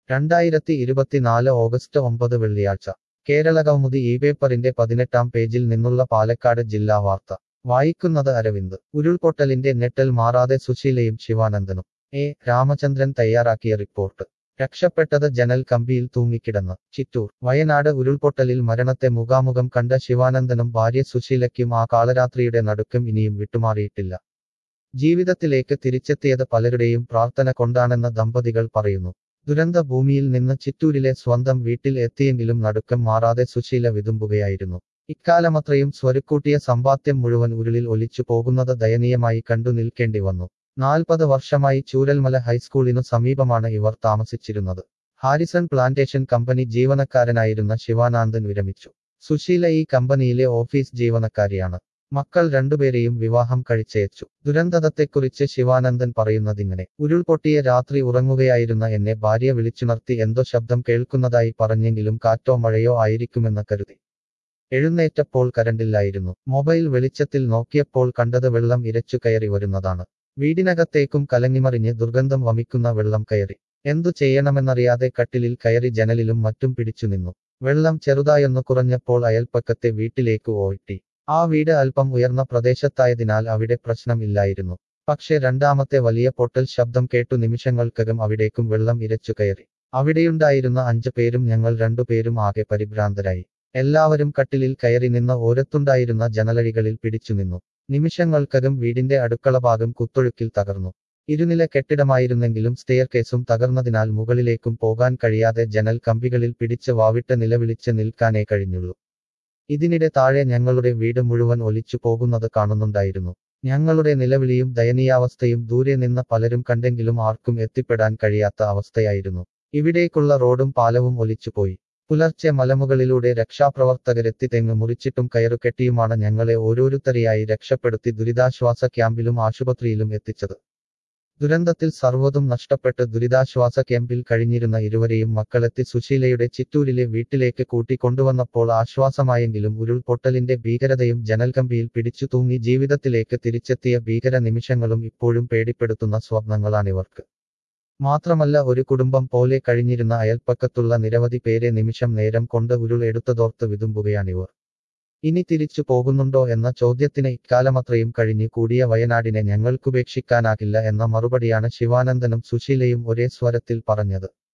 രണ്ടായിരത്തി ഇരുപത്തിനാല് ഓഗസ്റ്റ് ഒമ്പത് വെള്ളിയാഴ്ച കേരളകൗമുദി ഈ പേപ്പറിന്റെ പതിനെട്ടാം പേജിൽ നിന്നുള്ള പാലക്കാട് ജില്ലാ വാർത്ത വായിക്കുന്നത് അരവിന്ദ് ഉരുൾപൊട്ടലിന്റെ ഞെട്ടൽ മാറാതെ സുശീലയും ശിവാനന്ദനും എ രാമചന്ദ്രൻ തയ്യാറാക്കിയ റിപ്പോർട്ട് രക്ഷപ്പെട്ടത് ജനൽ കമ്പിയിൽ തൂങ്ങിക്കിടന്ന് ചിറ്റൂർ വയനാട് ഉരുൾപൊട്ടലിൽ മരണത്തെ മുഖാമുഖം കണ്ട ശിവാനന്ദനും ഭാര്യ സുശീലയ്ക്കും ആ കാളരാത്രിയുടെ നടുക്കം ഇനിയും വിട്ടുമാറിയിട്ടില്ല ജീവിതത്തിലേക്ക് തിരിച്ചെത്തിയത് പലരുടെയും പ്രാർത്ഥന കൊണ്ടാണെന്ന് ദമ്പതികൾ പറയുന്നു ദുരന്ത ഭൂമിയിൽ നിന്ന് ചിറ്റൂരിലെ സ്വന്തം വീട്ടിൽ എത്തിയെങ്കിലും നടുക്കം മാറാതെ സുശീല വിതുമ്പുകയായിരുന്നു ഇക്കാലമത്രയും സ്വരുക്കൂട്ടിയ സമ്പാദ്യം മുഴുവൻ ഉരുളിൽ ഒലിച്ചു പോകുന്നത് ദയനീയമായി കണ്ടു നിൽക്കേണ്ടി വന്നു നാൽപ്പത് വർഷമായി ചൂരൽമല ഹൈസ്കൂളിനു സമീപമാണ് ഇവർ താമസിച്ചിരുന്നത് ഹാരിസൺ പ്ലാന്റേഷൻ കമ്പനി ജീവനക്കാരനായിരുന്ന ശിവാനന്ദൻ വിരമിച്ചു സുശീല ഈ കമ്പനിയിലെ ഓഫീസ് ജീവനക്കാരിയാണ് മക്കൾ രണ്ടുപേരെയും വിവാഹം കഴിച്ചയച്ചു ദുരന്തത്തെക്കുറിച്ച് ശിവാനന്ദൻ പറയുന്നതിങ്ങനെ ഉരുൾപൊട്ടിയ രാത്രി ഉറങ്ങുകയായിരുന്ന എന്നെ ഭാര്യ വിളിച്ചുണർത്തി എന്തോ ശബ്ദം കേൾക്കുന്നതായി പറഞ്ഞെങ്കിലും കാറ്റോ മഴയോ ആയിരിക്കുമെന്ന് കരുതി എഴുന്നേറ്റപ്പോൾ കരണ്ടില്ലായിരുന്നു മൊബൈൽ വെളിച്ചത്തിൽ നോക്കിയപ്പോൾ കണ്ടത് വെള്ളം ഇരച്ചു കയറി വരുന്നതാണ് വീടിനകത്തേക്കും കലങ്ങിമറിഞ്ഞ് ദുർഗന്ധം വമിക്കുന്ന വെള്ളം കയറി എന്തു ചെയ്യണമെന്നറിയാതെ കട്ടിലിൽ കയറി ജനലിലും മറ്റും പിടിച്ചു നിന്നു വെള്ളം ചെറുതായൊന്നു കുറഞ്ഞപ്പോൾ അയൽപ്പക്കത്തെ വീട്ടിലേക്ക് ഓയിട്ടി ആ വീട് അല്പം ഉയർന്ന പ്രദേശത്തായതിനാൽ അവിടെ പ്രശ്നം ഇല്ലായിരുന്നു പക്ഷെ രണ്ടാമത്തെ വലിയ പൊട്ടൽ ശബ്ദം കേട്ടു നിമിഷങ്ങൾക്കകം അവിടേക്കും വെള്ളം ഇരച്ചു കയറി അവിടെയുണ്ടായിരുന്ന അഞ്ചു പേരും ഞങ്ങൾ രണ്ടുപേരും ആകെ പരിഭ്രാന്തരായി എല്ലാവരും കട്ടിലിൽ കയറി നിന്ന് ഓരത്തുണ്ടായിരുന്ന ജനലഴികളിൽ പിടിച്ചു നിന്നു നിമിഷങ്ങൾക്കകം വീടിന്റെ അടുക്കള ഭാഗം കുത്തൊഴുക്കിൽ തകർന്നു ഇരുനില കെട്ടിടമായിരുന്നെങ്കിലും സ്റ്റെയർ കേസും തകർന്നതിനാൽ മുകളിലേക്കും പോകാൻ കഴിയാതെ ജനൽ കമ്പികളിൽ പിടിച്ച് വാവിട്ട് നിലവിളിച്ച് നിൽക്കാനേ കഴിഞ്ഞുള്ളൂ ഇതിനിടെ താഴെ ഞങ്ങളുടെ വീട് മുഴുവൻ ഒലിച്ചു പോകുന്നത് കാണുന്നുണ്ടായിരുന്നു ഞങ്ങളുടെ നിലവിളിയും ദയനീയാവസ്ഥയും ദൂരെ നിന്ന് പലരും കണ്ടെങ്കിലും ആർക്കും എത്തിപ്പെടാൻ കഴിയാത്ത അവസ്ഥയായിരുന്നു ഇവിടേക്കുള്ള റോഡും പാലവും ഒലിച്ചുപോയി പുലർച്ചെ മലമുകളിലൂടെ രക്ഷാപ്രവർത്തകരെത്തി തെങ്ങ് മുറിച്ചിട്ടും കയറുകെട്ടിയുമാണ് ഞങ്ങളെ ഓരോരുത്തരെയായി രക്ഷപ്പെടുത്തി ദുരിതാശ്വാസ ക്യാമ്പിലും ആശുപത്രിയിലും എത്തിച്ചത് ദുരന്തത്തിൽ സർവ്വതും നഷ്ടപ്പെട്ട് ദുരിതാശ്വാസ ക്യാമ്പിൽ കഴിഞ്ഞിരുന്ന ഇരുവരെയും മക്കളെത്തി സുശീലയുടെ ചിറ്റൂരിലെ വീട്ടിലേക്ക് കൂട്ടിക്കൊണ്ടുവന്നപ്പോൾ ആശ്വാസമായെങ്കിലും ഉരുൾപൊട്ടലിന്റെ ഭീകരതയും ജനൽകമ്പിയിൽ പിടിച്ചു തൂങ്ങി ജീവിതത്തിലേക്ക് തിരിച്ചെത്തിയ ഭീകര നിമിഷങ്ങളും ഇപ്പോഴും പേടിപ്പെടുത്തുന്ന സ്വപ്നങ്ങളാണിവർക്ക് മാത്രമല്ല ഒരു കുടുംബം പോലെ കഴിഞ്ഞിരുന്ന അയൽപ്പക്കത്തുള്ള നിരവധി പേരെ നിമിഷം നേരം കൊണ്ട് ഉരുൾ എടുത്തതോർത്ത് വിതുമ്പുകയാണിവർ ഇനി തിരിച്ചു പോകുന്നുണ്ടോ എന്ന ചോദ്യത്തിന് ഇക്കാലമത്രയും കഴിഞ്ഞു കൂടിയ വയനാടിനെ ഞങ്ങൾക്കുപേക്ഷിക്കാനാകില്ല എന്ന മറുപടിയാണ് ശിവാനന്ദനും സുശീലയും ഒരേ സ്വരത്തിൽ പറഞ്ഞത്